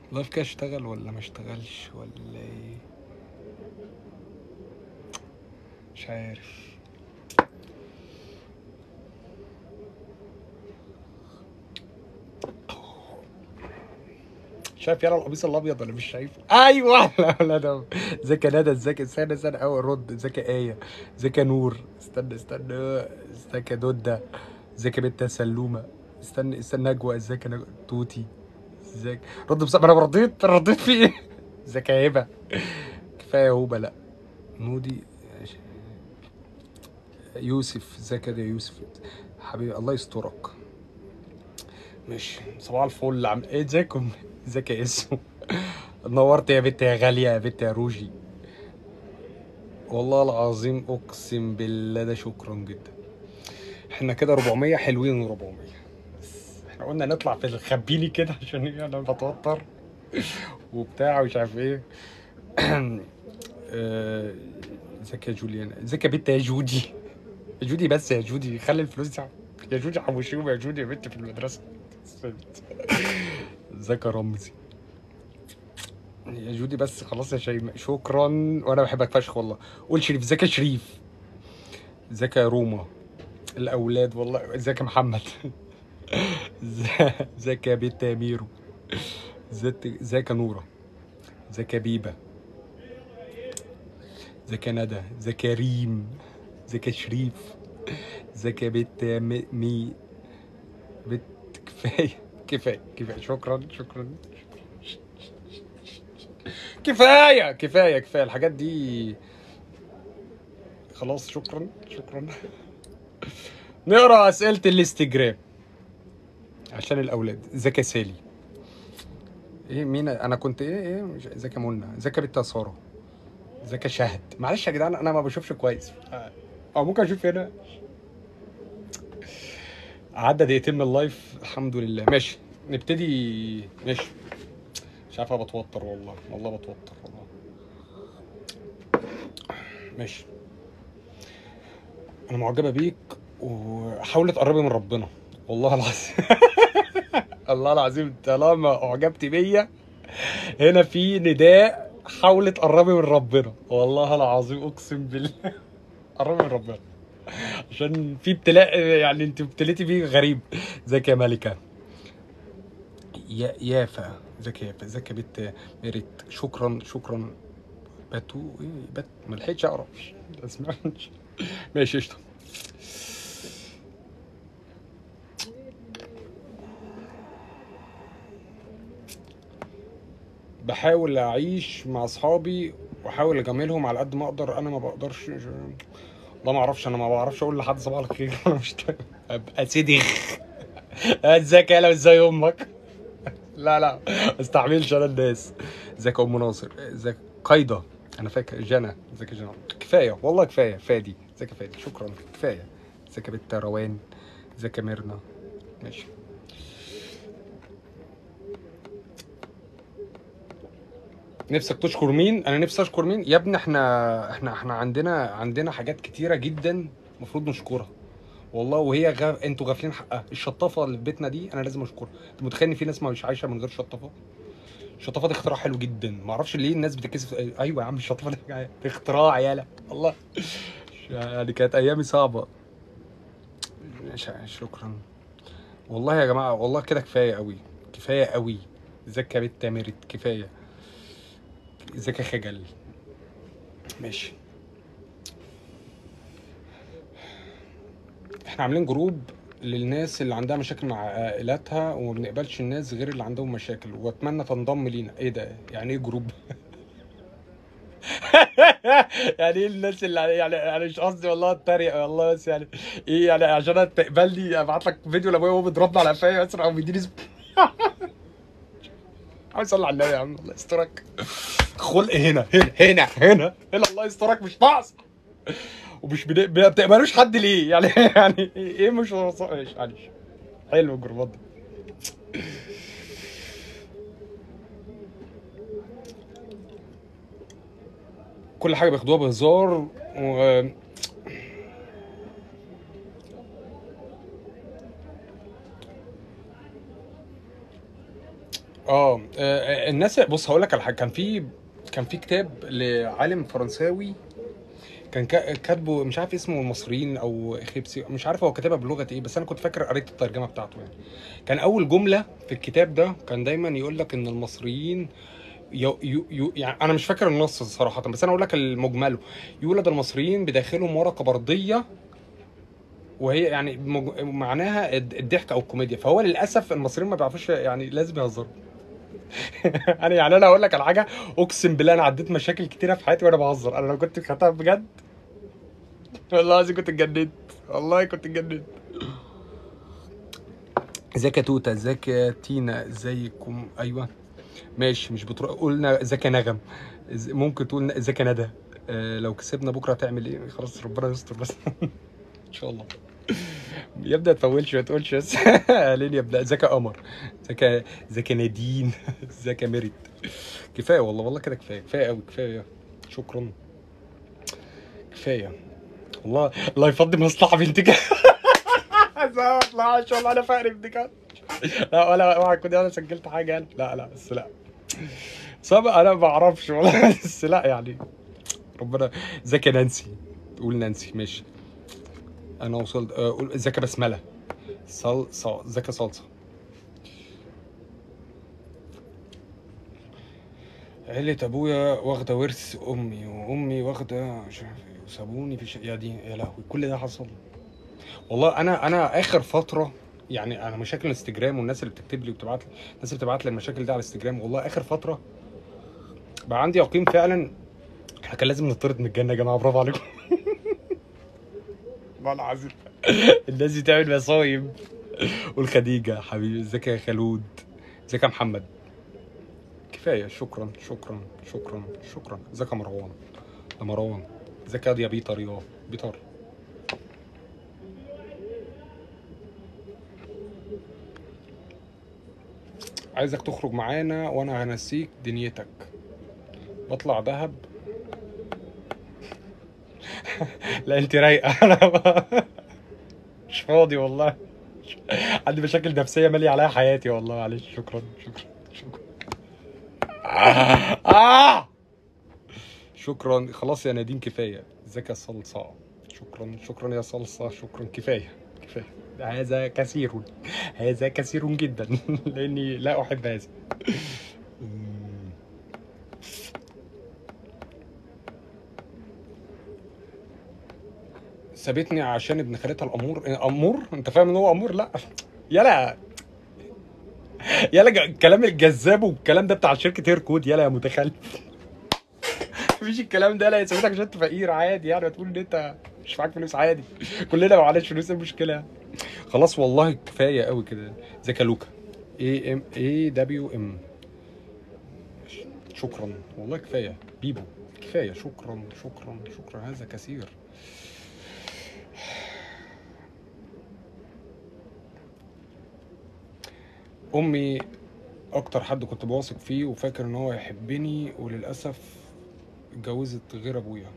اللايف كده اشتغل ولا ما اشتغلش ولا ايه مش عارف شايف يلا القميص الابيض ولا مش شايفه ايوه لا لا ده ازيك يا ندى ازيك استنى استنى اول رد ازيك يا ايه ازيك يا نور استنى استنى ازيك يا دوده ازيك يا بنت يا سلومه استنى استنى نجوى ازيك يا نجوى توتي ازيك رد بس انا رديت رديت في ايه ازيك يا هبه كفايه هوبه لا مودي يوسف ازيك يا يوسف حبيبي الله يسترك ماشي صباح الفل عم ايه ازيكم ازيك يا اسو نورت يا بنت يا غاليه يا بنت يا روجي والله العظيم اقسم بالله ده شكرا جدا احنا كده 400 حلوين 400 بس احنا قلنا نطلع في الخبيلي كده عشان ايه انا بتوتر وبتاع ومش عارف ايه آه، ازيك يا جوليان ازيك يا بنت يا جودي يا جودي بس يا جودي خلي الفلوس دي يا جودي حوشيهم يا جودي يا بنت في المدرسه ازيك يا رمزي يا جودي بس خلاص يا شيماء شكرا وانا بحبك فشخ والله قول شريف ازيك يا شريف ازيك يا روما الاولاد والله ازيك يا محمد ازيك يا بنت يا ميرو ازيك ازيك يا نوره ازيك يا بيبه ازيك يا ندى ازيك يا ريم ازيك يا شريف ازيك يا بنت يا مي, مي. بنت كفايه كفايه كفايه شكرا شكرا كفايه كفايه كفايه الحاجات دي خلاص شكرا شكرا نقرا اسئله الانستجرام عشان الاولاد ازيك يا سالي ايه مين انا كنت ايه ايه مش- ازيك يا منى ازيك يا بنت يا ساره ازيك يا شهد معلش يا جدعان انا ما بشوفش كويس او ممكن اشوف هنا عدى دقيقتين من اللايف الحمد لله ماشي نبتدي ماشي مش عارف أنا بتوتر والله والله بتوتر والله ماشي انا معجبه بيك وحاولي تقربي من ربنا والله العظيم الله العظيم طالما اعجبت بيا هنا في نداء حاولي تقربي من ربنا والله العظيم اقسم بالله قربي من ربنا عشان في ابتلاء يعني انت ابتليتي بيه غريب ازيك يا ملكه يا يافا ازيك يا يافا ازيك يا بنت ميريت شكرا شكرا باتو ايه بات ما لحقتش اقرا ما سمعتش ماشي قشطه بحاول اعيش مع اصحابي واحاول اجاملهم على قد ما اقدر انا ما بقدرش والله ما اعرفش انا ما بعرفش اقول لحد صباح الخير انا مش طايق. ابقى سدخ ازيك يا ازاي امك لا لا ما استحملش انا الناس ازيك يا ام ناصر ازيك قايده انا فاكر جنى ازيك يا جنى كفايه والله كفايه فادي ازيك يا فادي شكرا كفايه ازيك يا بنت روان ازيك يا ميرنا ماشي نفسك تشكر مين انا نفسي اشكر مين يا ابني احنا احنا احنا عندنا عندنا حاجات كتيره جدا المفروض نشكرها والله وهي غ... انتوا غافلين حقها الشطافه اللي في بيتنا دي انا لازم اشكرها انت متخيل ان في ناس مش عايشه من غير شطافه الشطافه دي اختراع حلو جدا ما اعرفش ليه الناس بتتكسف ايوه يا عم الشطافه دي دي اختراع يالا الله يعني كانت ايامي صعبه ش- شكرا والله يا جماعه والله كده كفايه قوي كفايه قوي ازيك يا بنت ميرت كفايه ازيك يا خجل ماشي احنا عاملين جروب للناس اللي عندها مشاكل مع عائلاتها وما بنقبلش الناس غير اللي عندهم مشاكل واتمنى تنضم لينا ايه ده يعني ايه جروب يعني ايه الناس اللي يعني يعني مش قصدي والله اتريق والله بس يعني ايه يعني عشان تقبلني ابعت لك فيديو لابويا وهو بيضربني على قفايا مثلا او بيديني سب- عاوز اصلي على النبي يا عم الله يسترك خلق هنا هنا هنا هنا هنا الله يسترك مش ناقص ومش بن- ما بتقبلوش حد ليه يعني يعني ايه مش مش معلش حلو الجروبات دي كل حاجه بياخدوها بهزار و اه آه، الناس بص هقول لك على حاجه كان في كان في كتاب لعالم فرنساوي كان كا- كاتبه مش عارف اسمه المصريين او خيبسي مش عارف هو كاتبها بلغه ايه بس انا كنت فاكر قريت الترجمه بتاعته يعني كان اول جمله في الكتاب ده كان دايما يقول لك ان المصريين يو يو يو يعني انا مش فاكر النص صراحه بس انا اقول لك المجمله يولد المصريين بداخلهم ورقه برديه وهي يعني مج... معناها الد- الضحك او الكوميديا فهو للاسف المصريين ما بيعرفوش يعني لازم يهزروا انا يعني انا اقول لك على حاجه اقسم بالله انا عديت مشاكل كتيره في حياتي وانا بهزر انا لو كنت خدتها بجد والله العظيم كنت اتجننت والله كنت اتجننت ازيك يا توته ازيك يا تينا ازيكم ايوه ماشي مش بتروح قلنا ازيك يا نغم إز- ممكن تقول ازيك يا ندى آه لو كسبنا بكره هتعمل ايه خلاص ربنا يستر بس ان شاء الله يا ابني ما تفولش ما تقولش بس لين يبدا ازيك يا قمر ازيك يا- ازيك يا نادين ازيك يا ميريت كفايه والله والله كده كفايه كفايه قوي كفايه شكرا كفايه والله الله يفضي مصلحه بنتك لا ان شاء الله انا فقري بنتك لا ولا اوعى كنت انا سجلت حاجه يعني لا لا بس لا صعب انا ما اعرفش والله بس لا يعني ربنا ازيك يا نانسي قول نانسي ماشي انا وصلت آه، قول ازيك يا بسمله صل صل ازيك يا صلصه عيلة ابويا واخدة ورث امي وامي واخدة مش عارف ايه وسابوني في ش... يا دي يا لهوي كل ده حصل والله انا انا اخر فترة يعني انا مشاكل الانستجرام والناس اللي بتكتب لي وبتبعت لي الناس اللي بتبعت لي المشاكل دي على الانستجرام والله اخر فترة بقى عندي يقين فعلا احنا كان لازم نطرد من الجنة يا جماعة برافو عليكم والله العظيم الناس دي تعمل مصايب والخديجة حبيبي ازيك يا خلود ازيك يا محمد كفايه شكرا شكرا شكرا شكرا ازيك يا مروان يا مروان ازيك يا بيتر يا بيتر عايزك تخرج معانا وانا هنسيك دنيتك بطلع دهب لا انت رايقه انا بقى- مش فاضي والله عندي مشاكل نفسيه ماليه عليها حياتي والله معلش شكرا شكرا شكرا آه! شكرا خلاص يا نادين كفايه ازيك يا صلصه شكرا شكرا يا صلصه شكرا كفايه كفايه هذا كثير هذا كثير جدا لاني لا احب هذا أمم. سابتني عشان ابن خالتها الامور امور انت فاهم ان هو امور لا يلا يلا ج- الكلام الجذاب والكلام ده بتاع شركه هير كود يلا يا متخلف مفيش الكلام ده لا يسويتك عشان انت فقير عادي يعني تقول ان انت مش معاك فلوس عادي كلنا معلش فلوس ايه المشكله خلاص والله كفايه قوي كده ازيك يا لوكا اي ام اي دبليو ام شكرا والله كفايه بيبو كفايه شكرا شكرا شكرا هذا كثير امي اكتر حد كنت بواثق فيه وفاكر ان هو يحبني وللاسف اتجوزت غير ابويا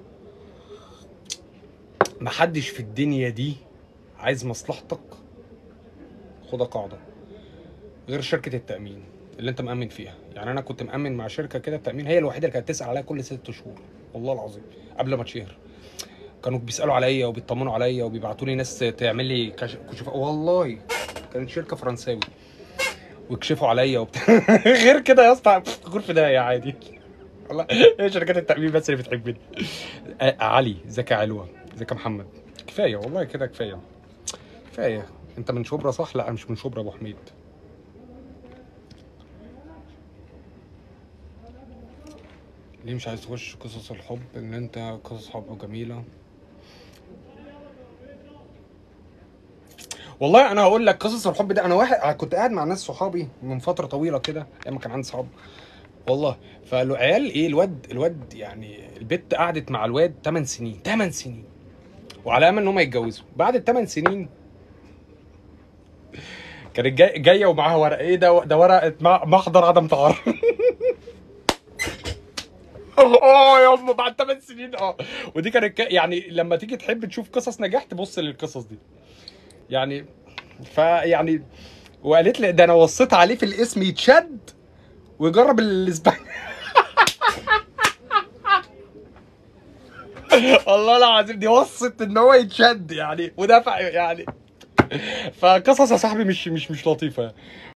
محدش في الدنيا دي عايز مصلحتك خدها قاعده غير شركه التامين اللي انت مأمن فيها يعني انا كنت مأمن مع شركه كده التأمين هي الوحيده اللي كانت تسأل عليا كل ست شهور والله العظيم قبل ما اتشهر كانوا بيسألوا عليا وبيطمنوا عليا وبيبعتوا لي ناس تعمل لي كش... كشوف والله كانت شركه فرنساوي ويكشفوا عليا وبتاع غير كده يا اسطى غور في داهيه عادي والله هي شركات التأمين بس اللي بتحبني آه علي ازيك يا علوة ازيك يا محمد كفايه والله كده كفايه كفايه انت من شبرا صح لا أنا مش من شبرا ابو حميد ليه مش عايز تخش قصص الحب ان انت قصص حب جميله والله انا هقول لك قصص الحب ده انا واحد كنت قاعد مع ناس صحابي من فتره طويله كده ايام ما كان عندي صحاب والله فالعيال ايه الواد الواد يعني البت قعدت مع الواد 8 سنين 8 سنين وعلى امل ان هم يتجوزوا بعد الثمان سنين كانت جاي جايه ومعاها ورقه ايه ده ده ورقه مع- محضر عدم تعارف اه يا ام بعد 8 سنين اه ودي كانت ك- يعني لما تيجي تحب تشوف قصص نجاح تبص للقصص دي يعني فيعني وقالت لي ده انا وصيت عليه في الاسم يتشد ويجرب الاسباني والله العظيم دي وصت ان هو يتشد يعني ودفع يعني فقصص يا صاحبي مش مش مش لطيفه